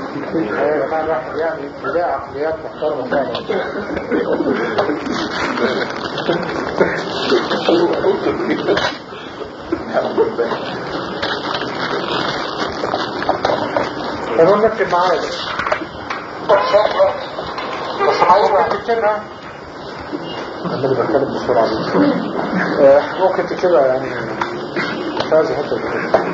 يا جماعة الواحد يعني ابتداء عقليات محترمة فعلا المهم نكتب معايا بس عايز واحد تكتبها انا اللي بتكلم بسرعة دي آه، ممكن تكتبها يعني مش عايز احط الكتاب.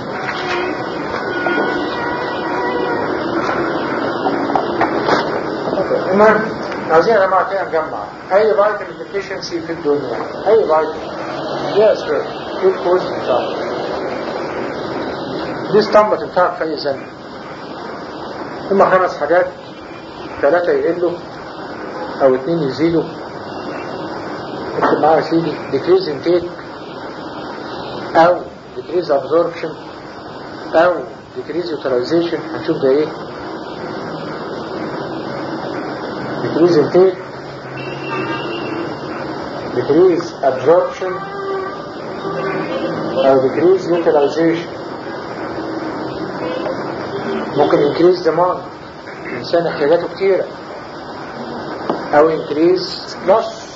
المهم عايزين يا جماعة كده نجمع أي فيتامين ديفيشنسي في الدنيا أي فيتامين يس ايه الكوز بتاعه دي اسطمبة تنفعك في أي سنة هما خمس حاجات ثلاثة يقلوا أو اتنين يزيدوا اكتب معايا يا سيدي decrease intake أو decrease absorption أو decrease utilization هنشوف ده ايه decrease intake decrease absorption أو decrease utilization ممكن increase demand الإنسان احتياجاته كتيرة أو increase loss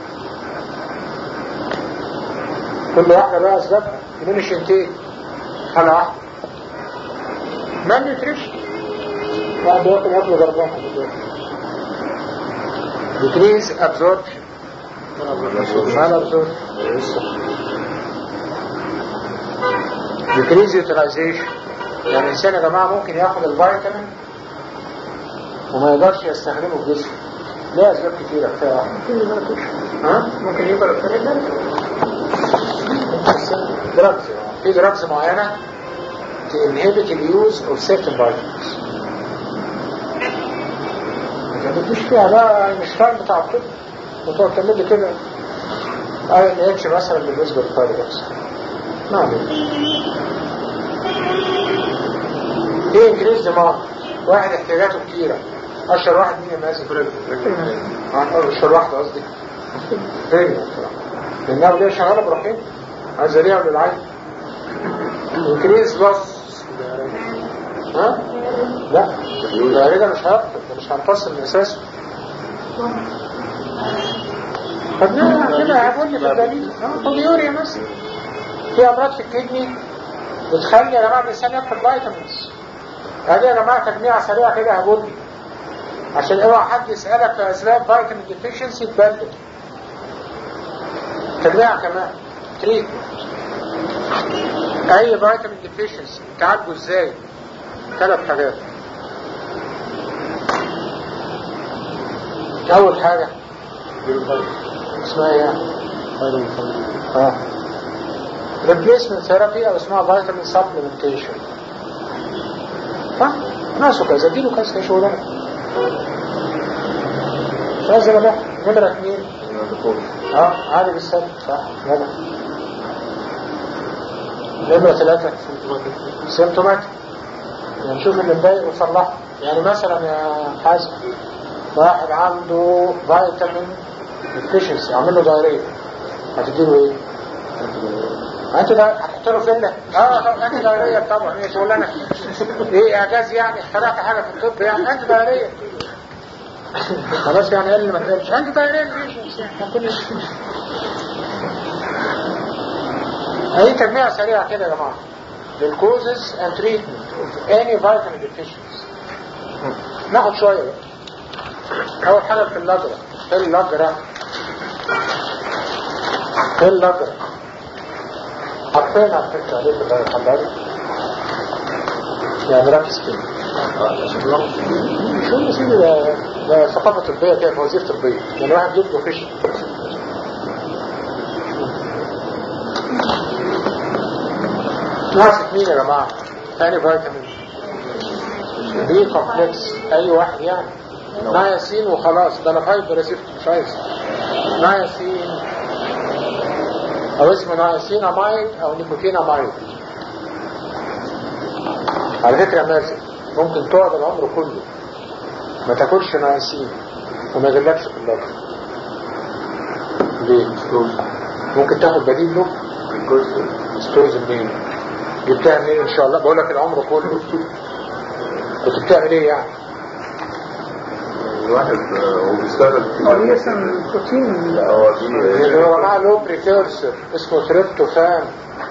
كل واحدة بقى أسبابها diminish intake حالة واحدة malnutrition واحد ياكل ياكل ضربان decrease absorption mal absorption decrease utilization يعني الإنسان يا جماعة ممكن ياخد الفيتامين وما يقدرش يستخدمه في جسمه ليه أسباب كتيرة كفاية واحدة ها؟ ممكن يقدر دراجز في دراجز معينة تنهبت اليوز of certain vitamins ما تديش فيها بقى المشتغل بتاع الطب وتقعد تعمل لي كده اي ان اتش مثلا بالنسبة للفايروس ما عليك ايه انكريز دماغ واحد احتياجاته كتيرة اشهر واحد مين يا مازن اشهر واحد قصدي فين لانها بداية شغالة بروحين عايزة ليها للعين انكريز لوس ها لا الدائرة مش هيقفل مش هنفصل من اساسه طب لا كده هقول لي في الدليل بوليوريا مثلا في امراض في الكدني بتخلي يا جماعه الانسان ياخد فيتامينز هذه يا جماعه تجميع سريع كده هقول لي عشان اوعى حد يسالك في اسباب فيتامين ديفيشنسي تبلد تجميع كمان تريت اي فيتامين ديفيشنسي تعالجه ازاي ثلاث حاجات اول حاجه اسمها ايه اه ريبليسمنت ثيرابي او اسمها فيتامين سبلمنتيشن صح ناسه كذا اديله كذا شغلانه مش عايز انا نمرة اثنين اه عادي بالسبب صح جدع نمرة ثلاثة سيمتوماتيك يعني نشوف اللي مضايق ونصلحه يعني مثلا يا حازم واحد عنده فيتامين ديفيشنسي عامل له دايريه هتديله ايه؟ انت ده هتحط له فله اه طب انت دايريه طبعا هي شغلانه ايه اعجاز يعني اخترعت حاجه في الطب يعني انت دايريه خلاص يعني قال ما تقولش انت دايريه ديفيشنسي اي تجميع سريع كده يا جماعه للكوزز اند تريتمنت اوف اني فيتامين ديفيشنسي ناخد شويه بقى اول حاجه في اللجره في اللجره في اللجره حرفيا على فكره عليه في اللجره حضرتك يعني ركز كده شو يا سيدي ده ده ثقافه طبيه كده فوازير طبيه يعني واحد يطلب فيش ماسك مين يا جماعه؟ ثاني فيتامين بي كومبلكس اي واحد يعني ناياسين وخلاص ده انا فايبر ريسيفت مش عايز ناياسين او اسمه ناياسين امايد او نيكوتين امايد على فكرة يا مازن ممكن تقعد العمر كله ما تاكلش ناياسين وما يغلبش في اللجنة ليه؟ ممكن تاخد بديل له ستورز منين جبتها منين ان شاء الله بقول لك العمر كله كنت بتعمل ايه يعني الواحد آه، هو بيشتغل في هو مثلا البروتين هو دي اللي هو معاه له بريكيرسر اسمه تريبتوفان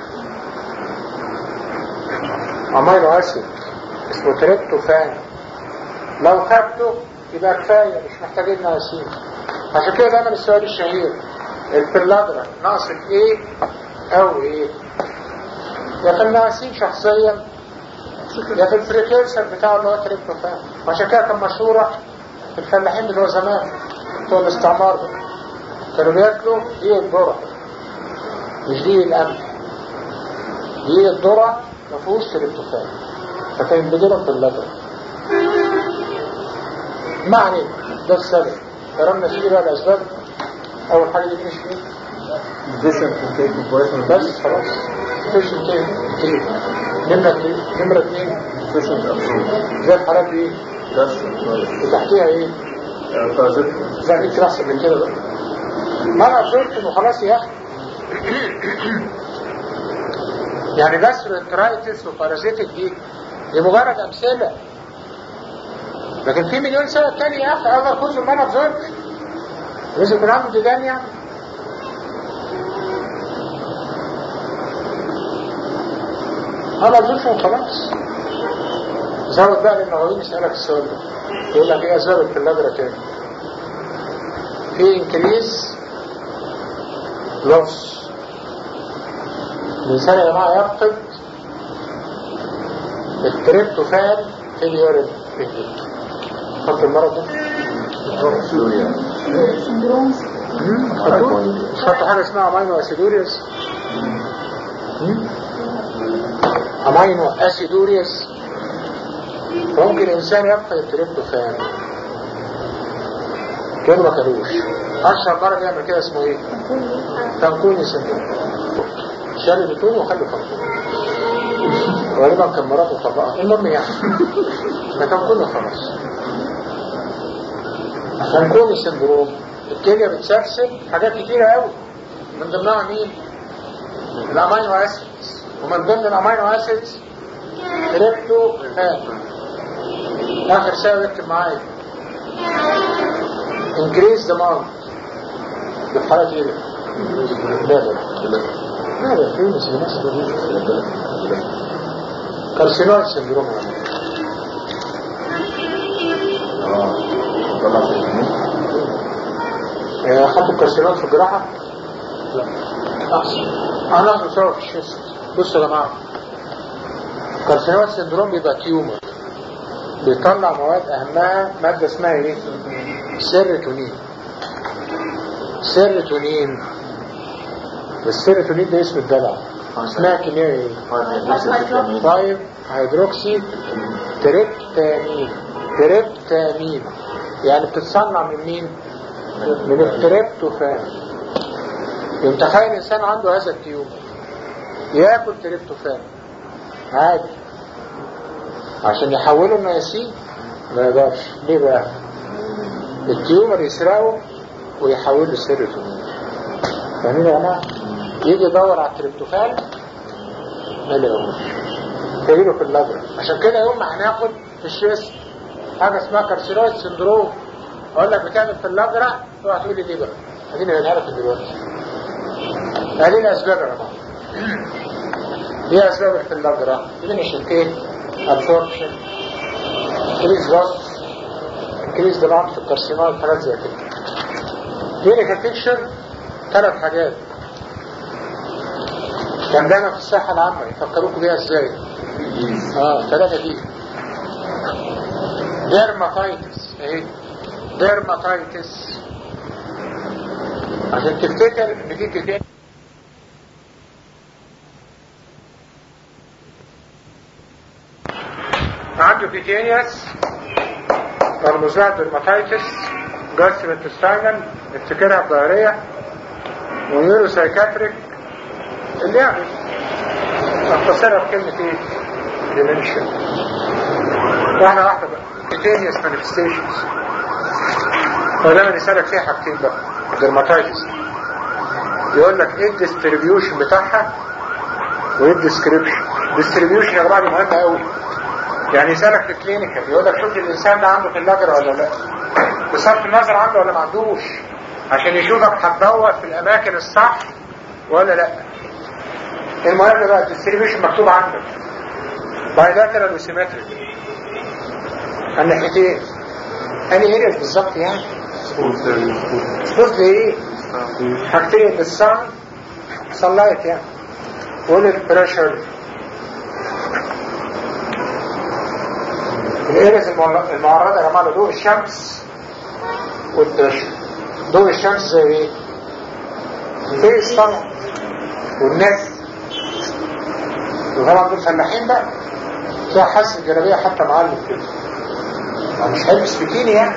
امينو اسيد اسمه تريبتوفان لو خدته يبقى كفايه مش محتاجين ناسين عشان كده دايما السؤال الشهير البلادرا ناقصك ايه او ايه يا في الناسين شخصيا يا في البريكيرسر بتاعه اللي هو تريبتوفان عشان كده كان مشهوره في الفلاحين بتوع زمان بتوع الاستعمار ده كانوا بياكلوا دي الذرة مش دي القمح دي الذرة ما فيهوش تريبتوفان فكان بدرة في اللبن ما علينا ده السبب قررنا فيه بقى الأسباب أول حاجة دي مش فيه ديسنت كيك كويس بس خلاص مفيش انتهي انتهي. نمرة اتنين نمرة اتنين ديسنت ابسول زي الحالات دي بس كويس وتحتيها ايه بارازيت زي ايه كلاس من كده بقى ما انا قلت انه خلاص يا اخي يعني جاستروانترايتس وبارازيتك دي دي مجرد امثله لكن في مليون سبب تاني يا اخي هذا كله ما انا بزرت لازم يكون عنده ديدان يعني انا بزرت وخلاص زود بقى لان هو يسالك السؤال ده يقول لك ايه اسباب الفلاجرا تاني في انكريز لوس الانسان يا جماعه يفقد التريبتوفان في اليورين خدت المرض ده؟ سوريا سندروم خدتوه؟ مش خدتوا حاجه اسمها امينو اسيدوريوس امينو اسيدوريوس ممكن الانسان يفقد التريبتوفان كانوا ما كانوش اشهر مرض يعمل كده اسمه ايه؟ تنكوني سندروم شال البتون وخلوا تنكوني غالبا كان مراته طبقها المهم يعني ما تنكوني خلاص تنكوني سندروم الكلية بتسرسل حاجات كتيرة قوي من ضمنها مين؟ الامينو اسيدز ومن ضمن الامينو اسيدز تريبتو فان اخر سبب اكتب معايا increase demand في الحالة دي لا لا لا لا في ناس ناس كارسينويد سندروم اه طلع في الجنين آه، خدتوا الكارسينويد في الجراحة؟ لا أحسن أنا أخذ صور في الشيست بصوا يا جماعة كارسينويد سندروم بيبقى تيومر بيطلع مواد أهمها مادة اسمها إيه؟ سيروتونين سيروتونين السيروتونين ده اسم الدلع اسمها كيميائي ايه؟ 5 هيدروكسي تريبتامين تريبتامين يعني بتتصنع من مين؟ من التريبتوفان يوم تخيل انسان عنده هذا التيوم ياكل تريبتوفان عادي عشان يحوله النياسين ما يقدرش ليه بقى؟ التيومر يسرقه ويحوله سيروتونين فاهمين يا جماعه؟ يجي يدور على التريبتوفان ما يلاقوش تجيله في اللبن عشان كده يوم ما هناخد في الشيست حاجه اسمها كارسينويد سندروم اقول لك بتعمل في اللبرة اوعى تقول لي ليه بقى اديني هنقولها لك دلوقتي هذه الاسباب يا جماعه ايه اسباب في اللبرة اديني شنتين ابسوربشن كريز بص كريز دماغ في الكارسينويد حاجات زي كده كلينيكال بيكشر ثلاث حاجات كان دايما في الصحة العامة يفكروكوا بيها ازاي اه ثلاثة دي ديرماتايتس اهي ديرماتايتس عشان تفتكر ان دي كتاب عنده كيتينياس مرموزات ديرماتايتس جاسترنتستاينال افتكرها بضارية ونيورو سايكاتريك اللي يعني اختصرها بكلمة ايه؟ ديمنشن واحدة واحدة بقى كيتينيوس مانيفستيشنز فدايما يسألك فيها حاجتين بقى ديرماتايتس يقول لك ايه الديستريبيوشن بتاعها وايه الديسكريبشن الديستريبيوشن يا جماعه دي مهمه قوي يعني يسألك في الكلينيكال يقول لك شوف الإنسان ده عنده في اللجرة ولا لا بصرف النظر عنده ولا ما عندوش عشان يشوفك هتدور في الأماكن الصح ولا لا المهم بقى الديستريبيوشن مكتوب عندك بايلاترال وسيمتريك الناحيتين انهي ارياز بالظبط يعني سبورت ايه حاجتين للصن صلايت يعني والبريشر الارياز المعرضة يا جماعة لضوء الشمس والبريشر ضوء الشمس زي ايه الفيس طبعا والناس وطبعا دول فلاحين بقى تلاقي حاسس الجلابيه حتى معلم كده مش هيلبس بكيني يعني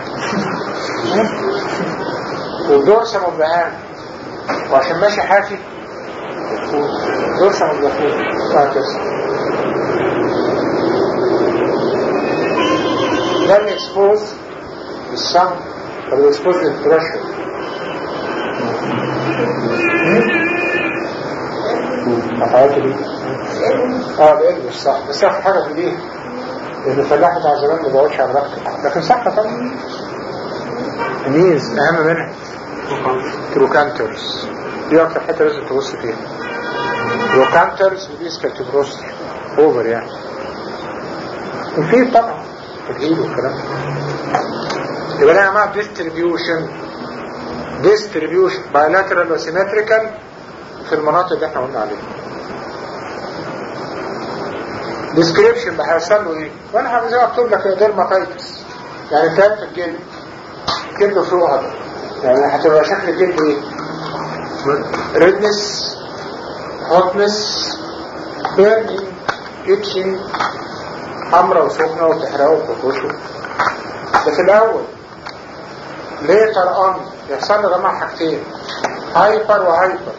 والدورسة مبهان وعشان ماشي حافي دورسة مبهان وهكذا ده الاكسبوز للسم او الاكسبوز للبريشر حياته دي اه بيلبس صح بس اخر حاجه في دي لان الفلاح بتاع زمان ما بيقعدش على رقبته لكن صح طبعا ميز اهم منها تروكانترز دي اكتر حته لازم تبص فيها تروكانترز ودي سكالتوبروستر اوفر يعني وفي طبعا تجهيل والكلام ده يبقى ده يا جماعه ديستريبيوشن ديستريبيوشن بايلاترال وسيمتريكال في المناطق اللي احنا قلنا عليها ديسكريبشن بقى هيحصل له ايه وانا هبقى زي ما اكتب لك ديرماتايتس يعني كان في الجلد جلد فوق هذا يعني هتبقى شكل الجلد ايه ريدنس هوتنس بيرنينج اتشنج حمرا وسخنة وتحرقه وتطوشه ده في الاول ليتر ان يحصل له جماعة حاجتين هايبر وهايبر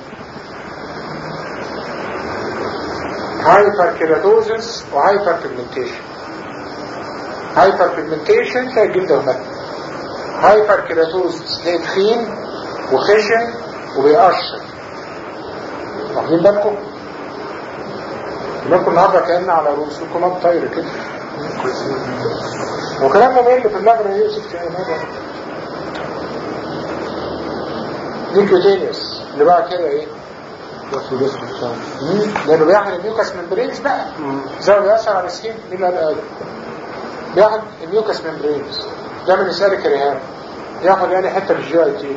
هايبر كيراتوزس وهايبر بيجمنتيشن هايبر بيجمنتيشن تلاقي الجلد هناك هايبر كيراتوزس تلاقي تخين وخشن وبيقشر واخدين بالكم؟ بالكم النهارده كأن على رؤوسكم طاير كده وكلام ممل في اللجنة يوسف كده نيكوتينيوس اللي بقى كده ايه لانه بيعمل الميوكس ممبرينز بقى زي ما بيأثر على السكين مين اللي قال بياخد الميوكس ممبرينز ده من رسالة رهان ياخد يعني حتة في الجي اي تي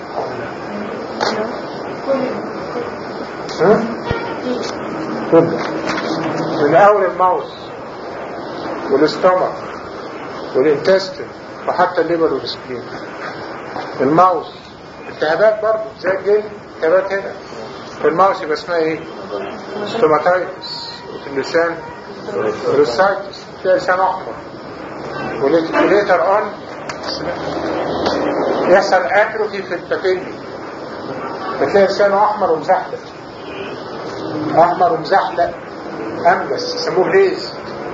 تبدأ من اول الماوس والاستومك والانتستين وحتى الليبر والسكين الماوس التهابات برضه زي الجلد التهابات هنا في الماوس يبقى اسمها ايه ستوماتايتس وفي اللسان روسايتس فيها لسان احمر وليتر اون يحصل اتروفي في البابيلي بتلاقي لسانه احمر ومزحلق احمر ومزحلق املس يسموه ليز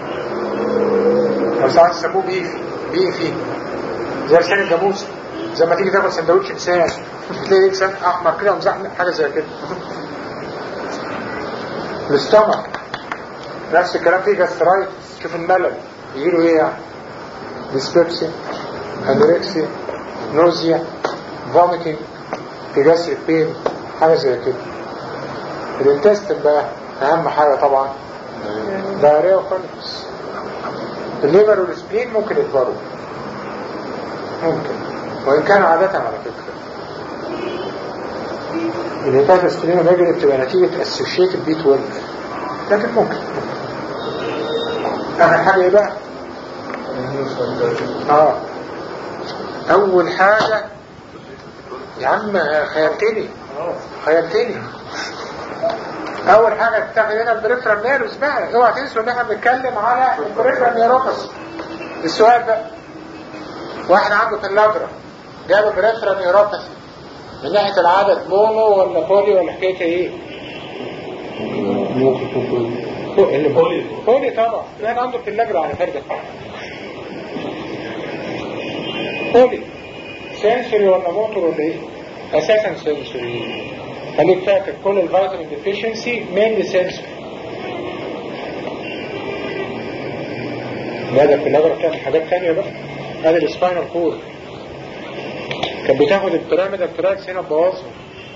او ساعات يسموه بيفي بيفي زي لسان الجاموسه زي ما تيجي تاكل سندوتش لسان تلاقي لسان احمر كده ومزحلق حاجه زي كده الاستمك نفس الكلام فيه جاسترايتس شوف الملل يجيله ايه يعني ديسبيبسيا انوركسيا نوزيا فوميتنج بيجاسريك بين حاجه زي كده الانتستين بقى اهم حاجه طبعا دايريا وكونكس الليفر والسبلين ممكن يكبروا ممكن وان كانوا عاده على فكره الهيباتوستريما ماجري بتبقى نتيجة اسوشيتد بي 12 لكن ممكن اخر حاجة ايه بقى اه اول حاجة يا عم خيالتني خيالتني اول حاجة تاخد هنا البريفرال نيرفز بقى اوعى تنسوا ان احنا بنتكلم على البريفرال نيروباثي السؤال بقى واحد عنده تلاجرا جاب بريفرال نيروباثي من ناحية العدد مونو ولا بولي ولا حكاية ايه بولي بولي طبعا يعني عنده في اللجرة على فرد بولي سنسوري ولا موتور ولا ايه اساسا سنسوري خليك فاكر كل الفيتامين ديفيشنسي مين سنسوري لا ده الكولابرا بتعمل حاجات تانية بقى هذا السباينال كورد كانت بتاخد البيراميدال تراكس هنا تبوظها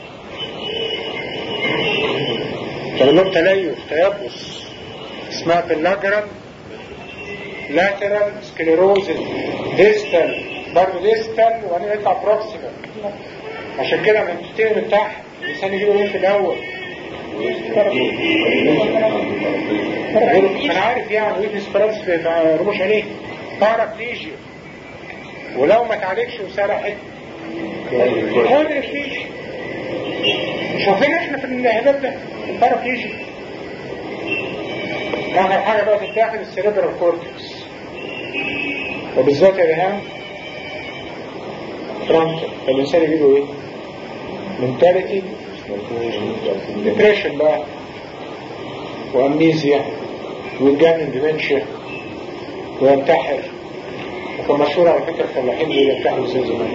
كان لهم تليف تيبس اسمها بلاجرام لاترال سكليروزز ديستال برضه ديستال وبعدين يطلع بروكسيمال عشان كده لما بتبتدي من تحت الانسان يجيبه ايه في الاول انا عارف يعني ويتنس فرانس في رموش عينيه بارابليجيا ولو ما تعالجش وسرحت كوادريبليجيا شايفين احنا في الهباب ده البارابليجيا اخر حاجه بقى تتاخد السيريبرال كورتكس وبالذات يا ريهام فرونتال فالانسان يجيله ايه؟ منتاليتي ديبريشن بقى وامنيزيا ويتجنن ديمنشيا وينتحر وكان مشهور على فكره الفلاحين دول ينتحروا زي زمان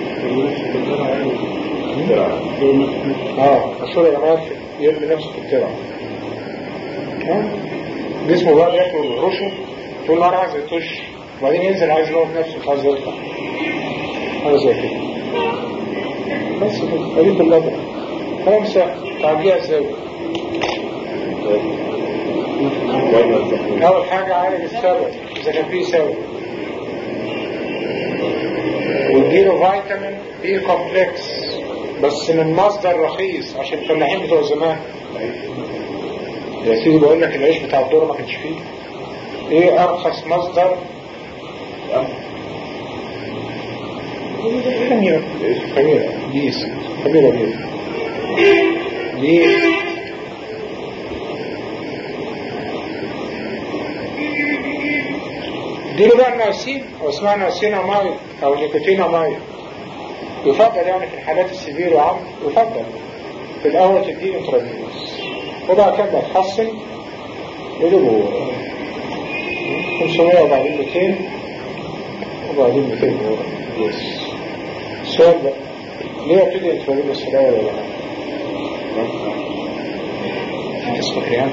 اه مشهور يا جماعه يرمي نفسه في الترع ها؟ جسمه بقى بياكل ويهرشه طول النهار عايز يطش وبعدين ينزل عايز يموت نفسه مش عايز يطلع حاجه زي كده بس كده ادي اللبن كلام سهل تعديها ازاي اول حاجه عالج السبب اذا كان فيه سبب واديله فيتامين بي كومبلكس بس من مصدر رخيص عشان الفلاحين بتوع زمان يا سيدي بقول لك العيش بتاع الدور ما كانش فيه ايه ارخص مصدر خميرة خميرة ديس خميرة ديس ديس دي له بقى الناسين او اسمها ناسينا ماي او نيكوتينا ماي يفضل يعني في الحالات السيفير وعم يفضل في الاول تديه انترافيروس وبعد كده تحسن يجيبوا 500 وبعدين 200 وبعدين 200 دولار يس السؤال بقى ليه ابتدي انترافيروس في الاول ولا لا؟ اسمك ريان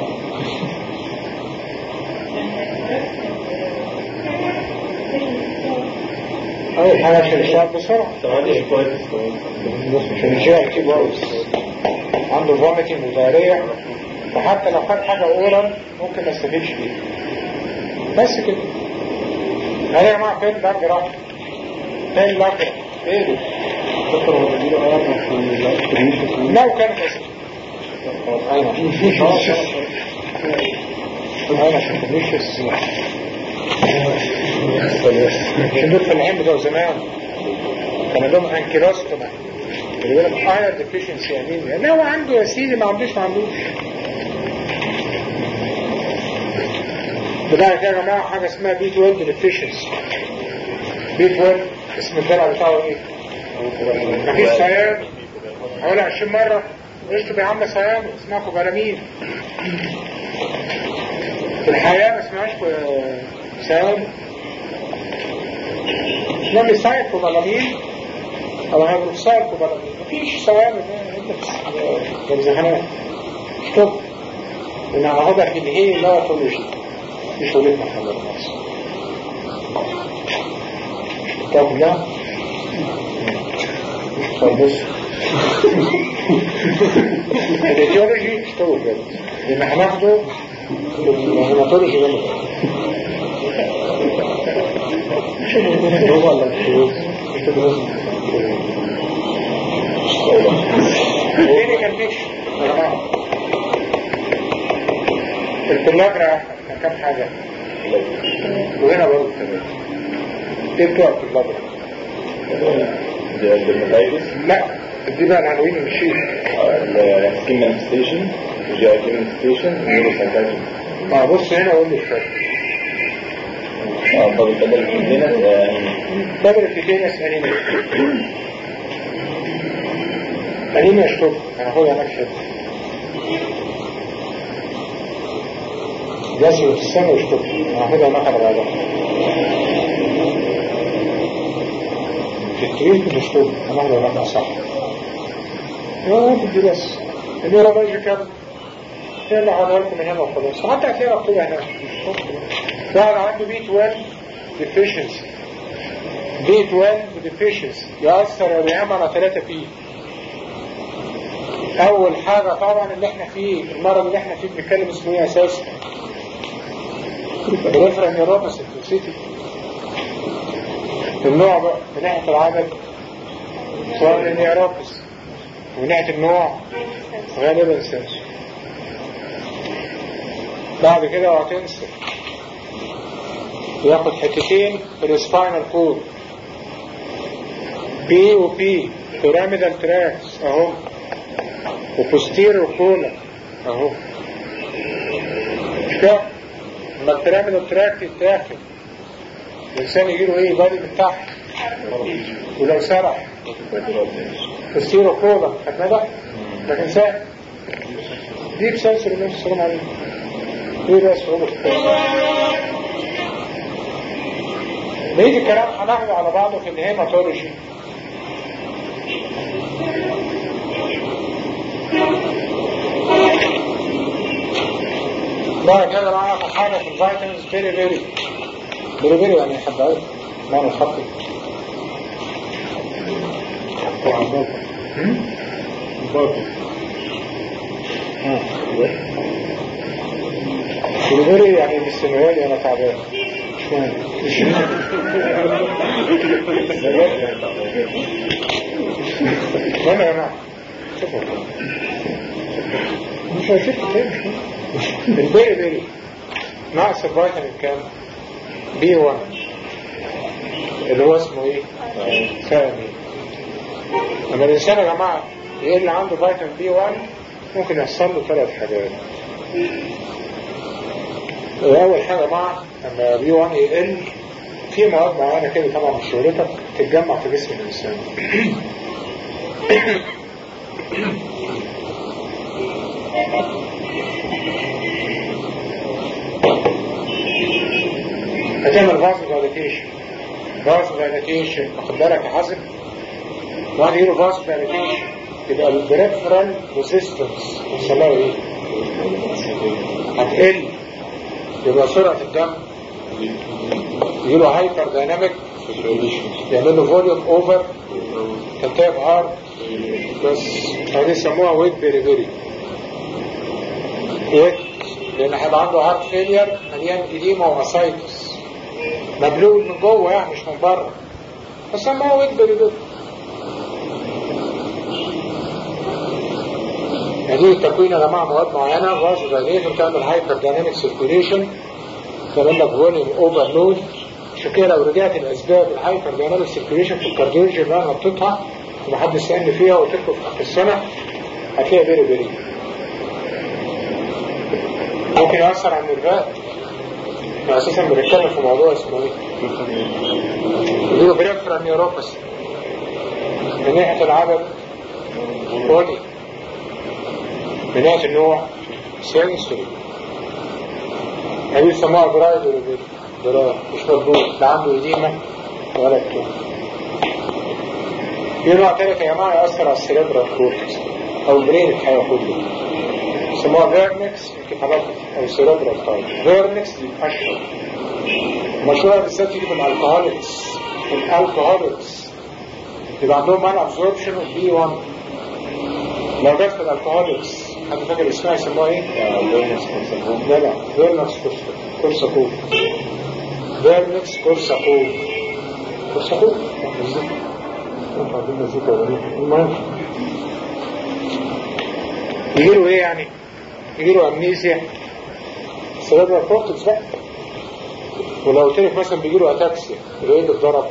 أول حاجة عشان الشعب بسرعة عشان الجاع كتير وايس عنده فوميتنج ودارية وحتى لو خد حاجة أورال ممكن ما يستفيدش بيها بس كده هل يا جماعة فين ده جراحة فين الأكل ايه ده دكتور هو بديله أيام في لو كان بس ايوه ايوه عشان تنشس عشان دول فلاحين بتوع زمان كان لهم انكيروستوما اللي بيقول لك اير ديفيشنسي انيميا لا هو عنده يا سيدي ما عندوش ما عندوش بدأ كده يا جماعه حاجه اسمها بي 12 ديفيشنسي بي 12 اسم الدلع بتاعه ايه؟ مفيش صيام هقولها 20 مره اشرب يا عم صيام اسمها كوبالامين في الحياه ما اسمهاش صيام اسمها ميسايل كوبالامين او هيدروكسال كوبالامين مفيش صيام في الامتحانات اشطب لان هاخدها في الهي لا كل شيء مش شغلتنا احنا بالناس طب لا طب بص الاتيولوجي اشتغل كده لان هناخده الهيماتولوجي ده مش هو ولا ايه كان فيش يا جماعه الكلاجرا كان كام حاجه وهنا برضه كمان ايه بتوع الكلاجرا الدرماتايتس لا دي بقى العناوين المشي السكين مانيفستيشن جي اي تي مانيفستيشن نيوروسايكايتري اه بص هنا اقول لي الفرق اه طب البدل هنا بدر في كينس انيميا انيميا اشطب انا هاخدها هناك شد جاسي في السنة اشطب انا هاخدها هناك على بعضها في التريد اشطب انا هاخدها هناك اصح يا بدي بس النيورولوجيكال هي اللي هقولها لكم من هنا وخلاص حتى هتلاقيها مكتوبة هناك واحد عنده بي 12 deficiency بي 12 deficiency يأثر يا بيعمل على 3 بي أول حاجة طبعا اللي احنا فيه المرض اللي احنا فيه بنتكلم اسمه ايه أساسا بريفرال نيوروباثي توكسيتي النوع بقى من ناحية العدد سواء النيوروباثي ومن ناحية النوع غالبا سنسور بعد كده هتنسى ياخد حتتين في السباينال كود بي وبي بيراميدال تراكس اهو وبوستيريور كولا اهو مش كده لما البيراميدال تراكت يتاخد الانسان يجيله ايه بادي من تحت ولو سرح بوستيريور كولا خدنا ده لكن سهل ديب سنسور نفس السلام عليكم ايه بقى صعوبة بقية الكلام هناخده على بعضه في الهيماتولوجي بقى كده معانا في حاجة في الفيتامينز فيري فيري فيري فيري يعني حد عارف معنى الخط فيري يعني مستمرالي انا تعبان مش مهم مش وانا يا جماعه شوفوا مش هشوف تاني البيري بيري ناقص الفيتامين كام بي 1 اللي هو اسمه ايه ثاني لما الانسان يا جماعه يقل عنده فيتامين بي 1 ممكن يحصل له ثلاث حاجات اول حاجه يا جماعه لما بي 1 يقل في مواد معينه كده طبعا مش شغلتها تتجمع في جسم الانسان هتعمل فازو دايليتيشن فازو دايليتيشن واخد بالك يا حازم واحد يقول فازو دايليتيشن يبقى البريفرال ريزيستنس بيسموها ايه؟ هتقل يبقى سرعة الدم يجيله هايبر دايناميك يعمل له فوليوم اوفر تنتهي هارد بس هذه يسموها ويت بيري بيري ايه؟ لان هيبقى عنده هارت فيلير مليان اديما ومسايتس مبلول من جوه يعني مش من بره فسموها ويت بيري بيري يعني التكوين يا جماعه مواد معينه غاز دايليتر بتعمل هايبر دايناميك سيركيوليشن تعمل لك فوليوم اوفر لود عشان كده لو رجعت الاسباب الهايبر دايناميك سيركيوليشن في الكارديولوجي اللي انا نطيتها ومحدش سالني فيها وتدخل في اخر السنه هتلاقيها بيري بيري ممكن يأثر على النرفات احنا اساسا بنتكلم في موضوع اسمه ايه؟ اللي هو بريفرال نيوروباثي من ناحيه العدد بودي من ناحيه النوع سنسوري هذه يسموها برايد ولا بيري؟ برايد مش مضبوط لا عنده اديمه ولا بتاع في نوع تالت يا جماعه يأثر على السيريبرال كورتكس او البرين الحقيقه كله يسموها فيرنكس انكفالوباثي او سيريبرال تايب فيرنكس دي اشهر مشهوره بالذات تيجي في الالكهوليكس الالكهوليكس يبقى عندهم مان ابزوربشن اوف بي 1 لو جت في الالكهوليكس حد فاكر اسمها يسموها ايه؟ لا لا فيرنكس كورساكوف فيرنكس كورساكوف كورساكوف المهم يجيله ايه يعني يجيله امنيزيا سيريبرال كورتكس بقى ولو قلت لك مثلا بيجيله اتاكسيا يبقى ايه اللي اتضرب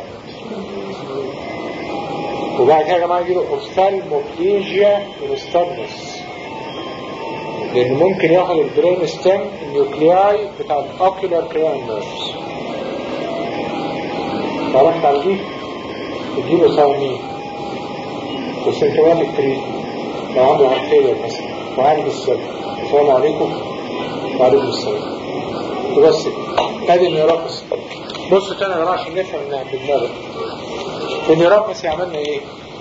وبعد كده يا جماعه يجيله اوفثالموبليجيا ونستابنس لان ممكن ياخد البرين ستيم النيوكلياي بتاع الاوكيولار كريان نيرفز تعرفت على دي تجيله ساينين وسيمتوماتيك تريتمنت لو عنده عقلية مثلا وعالج السبب السلام عليكم وعليكم السلام وبس ادي النيوروباثي بصوا تاني يا جماعه عشان نفهم انها بدماغك في النيوروباثي عملنا ايه؟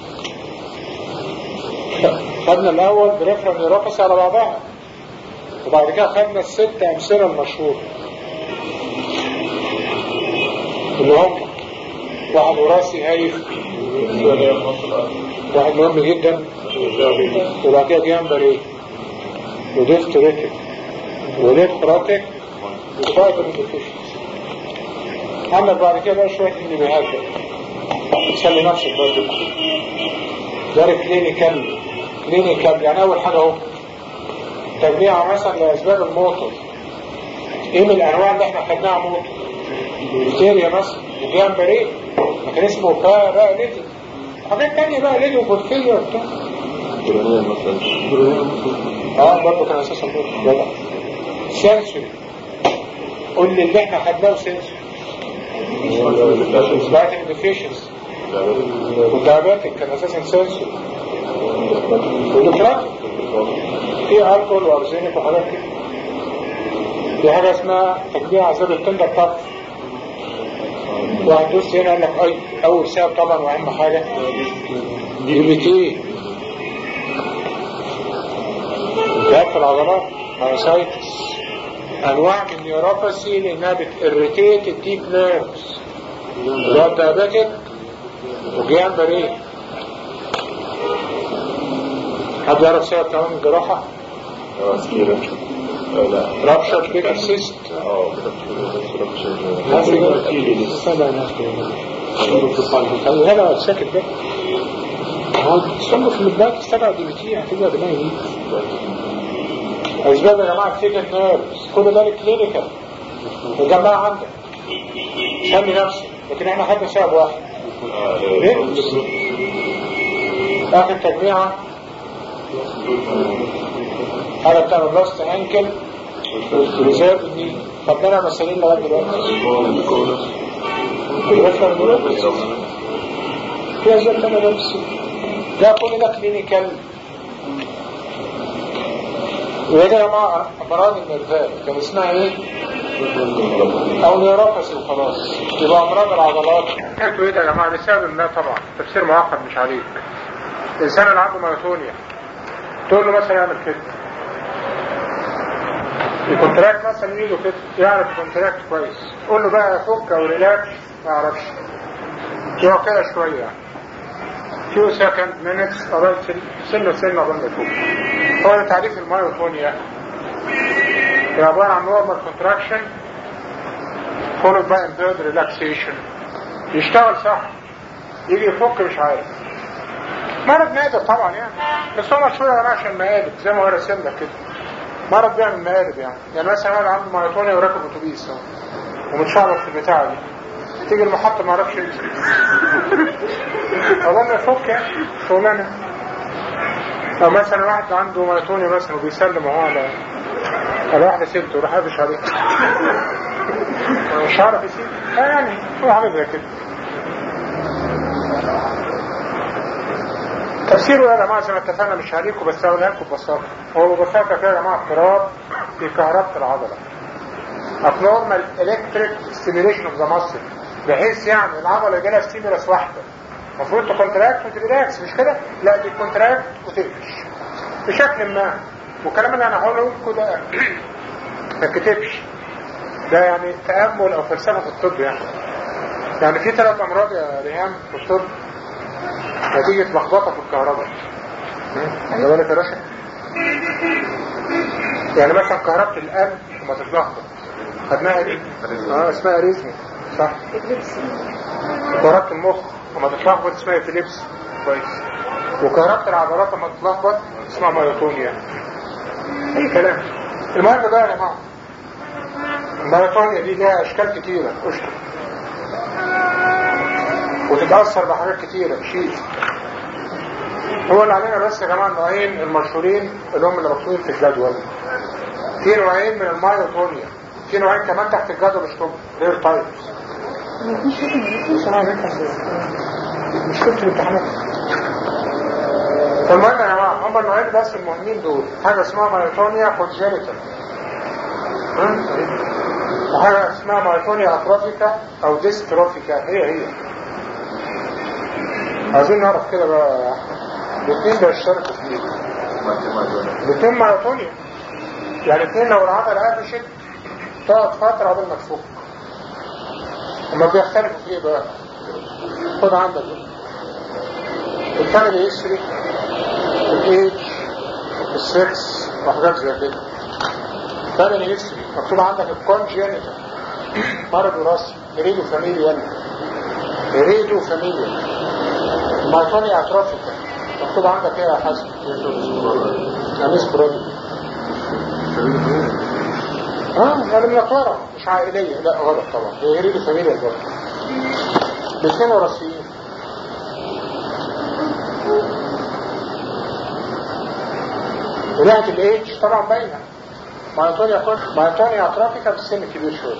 خدنا الاول بريفرال نيوروباثي على بعضها وبعد كده خدنا الست امثله المشهوره اللي هم واحد وراثي هايف واحد مهم جدا وبعد كده جامبري وديستريتك وليتراتك وفايتر ديفيشنسي عندك بعد كده بقى شوية انبهاءات تسلي نفسك برضه ده كلينيكال كلينيكال يعني أول حاجة اهو تجميع مثلا لأسباب الموتور ايه من الأنواع اللي احنا خدناها موتور بكتيريا مثلا وجامبري ما كان اسمه بقى بقى ليدي حاجات تانية بقى ليدي وبورفيليا وبتاع اه برضه كان اساسا جدع سنسوري قول لي اللي احنا خدناه سنسوري فيتامين ديفيشنسي والديابيتك كان اساسا سنسوري والنيترات في الكول وارزينيك وحاجات كده في حاجه اسمها تجميع عذاب التندر طرف واحد دوس هنا قال لك اي اول سبب طبعا واهم حاجه دي بي تي التهاب في العضلات مايوسايتس انواع من النيوروباثي لانها بتirritate الديب نيرفز اللي هو الديابيتك وجيان بريء حد يعرف سبب كمان الجراحة؟ رابشر بيكر سيست هذا ساكت ده تصنف في الباك استبع دي بتي هتبقى دماغي اسباب يا جماعه كتير نيرفز كل ده كلينيكال وجماعه عندك سمي نفسك لكن احنا خدنا سبب واحد ريكس اخر تجميعه هذا بتاع الراست انكل ريزيرف دي خدنا مسائل لغايه دلوقتي في اسباب تانية بس ده كل ده كلينيكال وده يا جماعه امراض النرفات كان اسمها ايه؟ او نيوروباثي وخلاص يبقى امراض العضلات انتوا ايه ده يا جماعه لسبب ما طبعا تفسير معقد مش عليك الانسان اللي عنده مايوتونيا تقول له مثلا يعمل كده الكونتراكت مثلا يجي كده يعرف الكونتراكت كويس قول له بقى فك او ريلاكس ما يعرفش يقع كده شويه يعني few second minutes قريب سنة سنة قبل ما يفوق هو ده تعريف المايوتونيا هي عبارة عن normal contraction followed by impaired relaxation يشتغل صح يجي يفك مش عارف مرض نادر طبعا يعني بس هو مشهور يا عشان مقالب زي ما هو رسم لك كده مرض بيعمل مقالب يعني يعني مثلا واحد عنده مايوتونيا وراكب اتوبيس ومتشعبط في البتاعه دي تيجي المحطة ما اعرفش يمشي اظن يفك يعني شغلانة او مثلا واحد عنده مايتوني مثلا وبيسلم اهو على على واحدة ست وراح قافش عليه مش عارف يسيب اه يعني هو حاجة زي كده تفسيره يا جماعة زي ما اتفقنا مش عليكم بس هقولها لكم ببساطة هو ببساطة كده يا جماعة اضطراب في كهربة العضلة abnormal electric stimulation of the muscle بحيث يعني العضله يجي لها ستيمولس واحده المفروض تكونتراكت وتريلاكس مش كده؟ لا دي كونتراكت وتقفش بشكل ما والكلام اللي انا هقوله لكم ده ما كتبش ده يعني تامل او فلسفه في الطب يعني يعني في ثلاث امراض يا ريهام في الطب نتيجه لخبطه في الكهرباء خلي بالك يا باشا يعني مثلا كهرباء القلب لما تتلخبط خدناها دي اه اسمها ريزمي صح كهربة المخ لما تتلخبط اسمها ابيليبس كويس وكهربة العضلات لما تتلخبط اسمها مايوتونيا اي كلام المهم بقى يا جماعه المايوتونيا دي لها اشكال كتيره اشكال وتتاثر بحاجات كتيره شيء هو اللي علينا بس يا جماعه النوعين المشهورين اللي هم اللي مكتوبين في الجدول في نوعين من المايوتونيا في نوعين كمان تحت الجدول مش غير تايبس مش كنت الامتحانات فالمهم يا جماعه هم النوعين بس المهمين دول حاجه اسمها مايوتونيا كونجينيتال وحاجه اسمها مايوتونيا اتروفيكا او ديستروفيكا هي هي عايزين نعرف كده بقى الاثنين بيشتركوا في ايه الاثنين مايوتونيا يعني الاثنين لو العضله قفشت تقعد فتره قبل ما تفك هما بيختلفوا في ايه بقى خد عندك بقى. الفاميلي هيستوري الايج السكس وحاجات زي كده فاميلي هيستوري مكتوب عندك الكونجينيتال مرض وراثي ريدو فاميليال ريدو فاميليال مايتوني اتروفيكا مكتوب عندك ايه يا حسن انيس برودي اه يعني من الأطوارة مش عائلية لا غلط طبعا هي ريدو فاميليال برضه الاثنين وراثيين ريحة الايدج طبعا باينة مايتونيا كون مايتونيا اترافيكا في السن الكبير شوية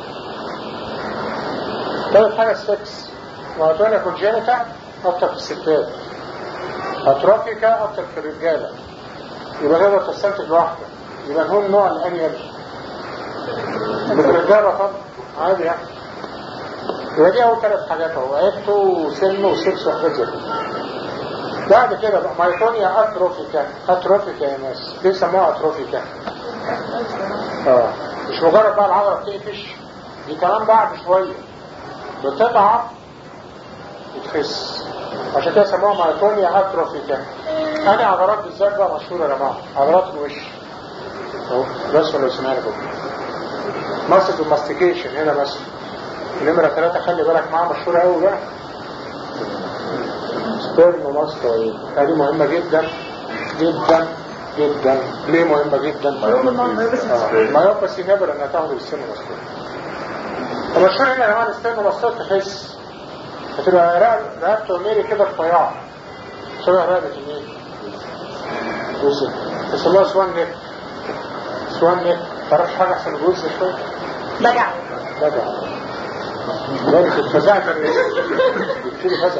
ثالث حاجة السكس مايتونيا كونجينيتا اكتر في الستات اترافيكا اكتر في الرجالة يبقى تقدر تستنتج واحدة يبقى هو النوع الانيل من الرجالة طبعا عادي يعني يبقى دي اول ثلاث حاجات اهو عيبته وسنه وسكس وحاجات زي كده بعد كده بقى مايتونيا اتروفيكا اتروفيكا يا ناس ليه سموها اتروفيكا اه مش مجرد بقى العضله بتقفش دي كمان بعد شويه بتضعف وتخس عشان كده سموها مايتونيا اتروفيكا انا عضلات بالذات بقى مشهوره يا جماعه عضلات الوش اهو بس ولا سمعنا كده ماسك الماستيكيشن هنا بس نمرة ثلاثة خلي بالك معاها مشهورة قوي بقى ستيرن ماستوي هذه مهمة جدا جدا جدا ليه مهمة جدا مايوباسي نبر انها تاخد السن ماستوي المشهور هنا يا جماعة الستيرن ماستوي تحس هتبقى رقب- رقبته ميري كده رفيعة شبه رقبة الميري جزء اسمها سوان نيك سوان نيك تعرفش حاجة احسن من جزء شوية؟ بجع بدع ذلك الفزع كان يبتدي فزع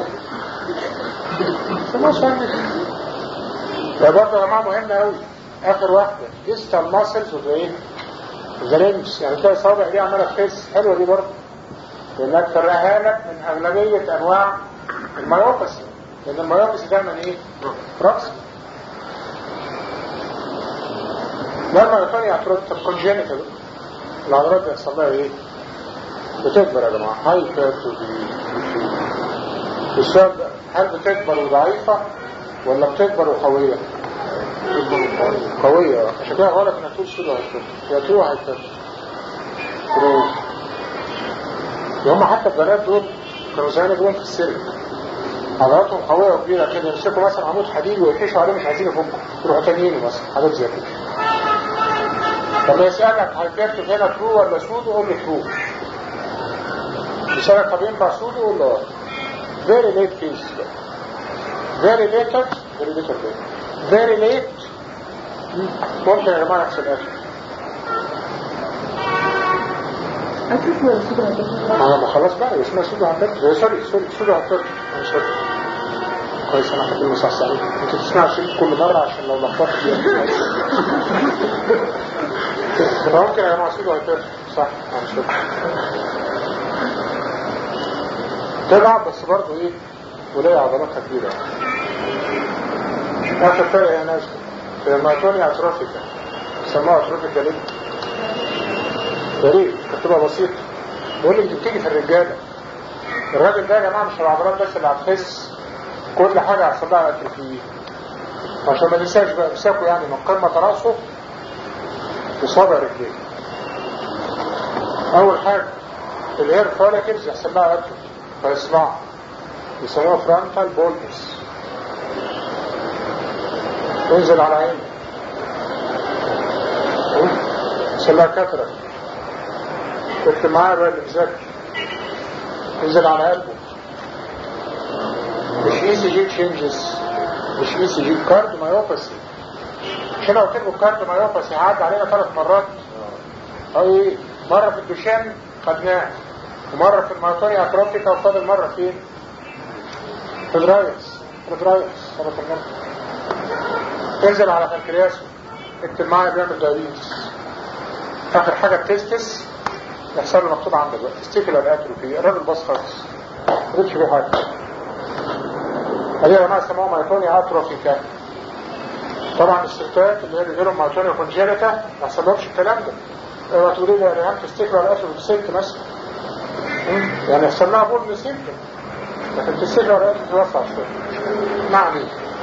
ثم صلي ده برضه يا جماعه مهم قوي اخر واحده ديستال ماسلز وايه زرينجز يعني تلاقي صوابع دي عماله تخس حلوه دي برضه لانها تفرقها لك من اغلبيه انواع الميوباسي لان الميوباسي دايما ايه؟ رأس لما يكون يعترض الكونجينيتال العضلات بيحصل لها ايه؟ بتكبر يا جماعه هايبرتروفي السؤال ده هل بتكبر وضعيفه ولا بتكبر وقويه؟ قويه عشان كده غلط انك تقول سودو هايبرتروفي هي ترو هايبرتروفي ترو هم حتى البنات دول كانوا زي نجوم في السلك عضلاتهم قويه وكبيره كده يمسكوا مثلا عمود حديد ويقفشوا عليه مش عايزين يفكوا يروحوا تانيينه مثلا حاجات زي كده لما يسألك هايبرتروف هنا ترو ولا سودو قول له ترو يسألك طب ينفع سودو قول له very late case very later very later very late ممكن يا جماعة يحصل اكل أشوف ولا سيبها تاخد ما ما خلاص بقى اسمها سودو هايبرتروف سوري سوري سودو هايبرتروف أنا سوري كويس انا حكيت المصحصحين انت تسمع الشريط كل مرة عشان لو لخبطت فيها ممكن يا جماعة سودو هايبرتروف صح انا سوري تلعب بس برضه ايه وليه عضلاتها كبيرة اخر فرق يا ناس في الميتونيا اتروفيكا سموها اتروفيكا ليه؟ يا ريت كتبها بسيطة بقول لك دي بتيجي في الرجالة الراجل ده يا جماعة مش العضلات بس اللي هتخس كل حاجة هيحصل لها اتروفي عشان ما ننساش بقى امسكوا يعني من قمة راسه لصابع رجليه أول حاجة الهير فوليكلز يحصل لها اتروفي فيصنع يسموها فرونتال بولبس ينزل على عينه يحصل لها كاترة كنت معاه بقى اللي مذاكر ينزل على قلبه مش اي سي جي تشينجز مش اي سي جي كارد مايوباسي مش انا قلت لكم كارد مايوباسي عدى علينا ثلاث مرات او ايه مره في الدوشان خدناه ومره في المايتونيا اتروفيكا وفاضل مره فين في درايس في درايس سنة المرة تنزل على بنكرياسه اكتب معايا بيعمل دايبيتس اخر حاجه التستس يحصل له مكتوب عندك بقى تستيكولار اتروفي الراجل باص خالص ما قدرش فيه حاجه هذه يا جماعه يسموها مايتونيا اتروفيكا طبعا الستات اللي هي بيجيلهم مايتونيا كونجينيتا ما يحصلهمش الكلام ده اوعى تقولي لي يا ريهام تستيكولار اتروفي في ست مثلا مم. يعني يحصل لها بول سيمتوم لكن تسيب ورقات تتوفى شوية نعم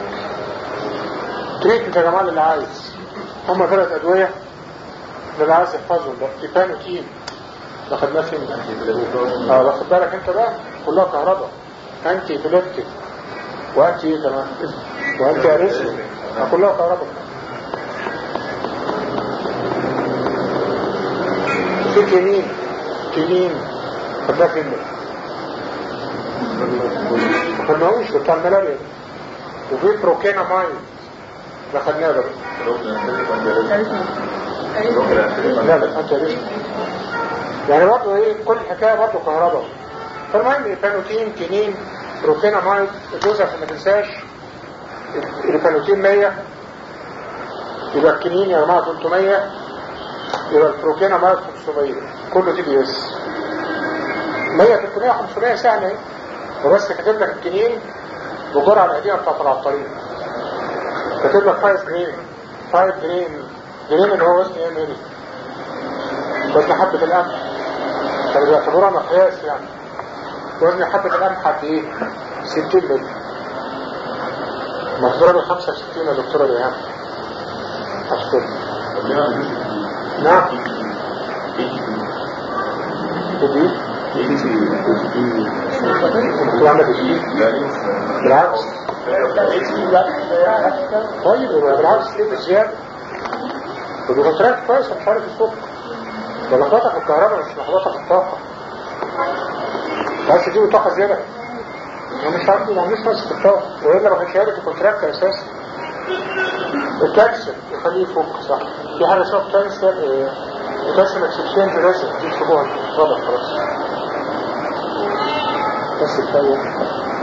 تريتمنت يا جماعة اللي عايز هما ثلاث أدوية اللي عايز يحفظهم بقى تيبانوتين ده خدناه فين ده؟ اه واخد بالك انت بقى كلها كهرباء انتي ابيليبتيك وانتي ايه كمان وانتي اريثميك آه، كلها كهرباء في كينين كينين خدناه فين ده؟ ما خدناهوش ده بتاع الملاريا ده. وفي بروكينامايد ده خدناه ده لا لا انت ليش يعني برضه ايه كل حكايه برضه كهرباء فالمهم بانوتين كينين بروفينامايد الجزء عشان ما تنساش البانوتين 100 يبقى الكينين يا جماعه 300 يبقى البروفينامايد 500 كله تي بي اس 100 300 500 سهله اهي وبس كاتب لك الكينين بجرعه القديمه بتاعت العطارين كاتب لك 5 جرين 5 جرين جرين اللي هو وزن ايه ملي وزن حبة القمح كانوا بيعتبروها مقياس يعني وزن حبة القمح قد ايه 60 ملي مقدورة ب 65 يا دكتورة ريهام أشكر نعم تدي دكتور عندك ايه بالعكس طيب يبقى بالعكس ليه بالزيادة ودي كويسة مش عارف الصبح ده لخبطة في الكهرباء مش لخبطة في الطاقة بس تجيبوا طاقة زيادة انا مش عارف ما عندوش نفس في الطاقة وإلا ما كانش عارف الكونتراكت أساسا الكالسيوم يخليه يفك صح في حاجة اسمها كالسيوم الكالسيوم اكسبشنج ريزن دي تشوفوها واضح خلاص بس كفاية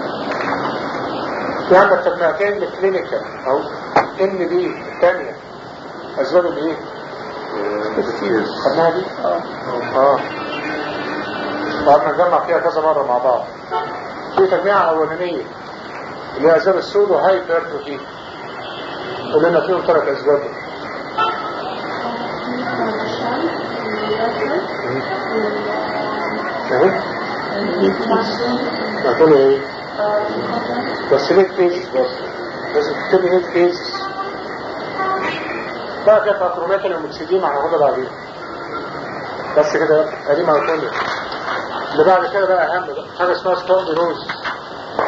في عندك تجميعتين للكلينيكال أو ان دي الثانية أسباب الايه؟ خدناها دي؟ اه اه وقعدنا نجمع فيها كذا مرة مع بعض في تجميعة أولانية اللي هي أسباب السود وهايبرتروفي قلنا فيهم ثلاث أسباب اهي هتقول ايه؟ بس ليه فيزز بس بس تكتب لي ليه فيزز بقى كانت أكرومات المكسدين هناخدها بعدين بس كده ادي ما قلت اللي بعد كده بقى اهم بقى حاجه اسمها ستون روز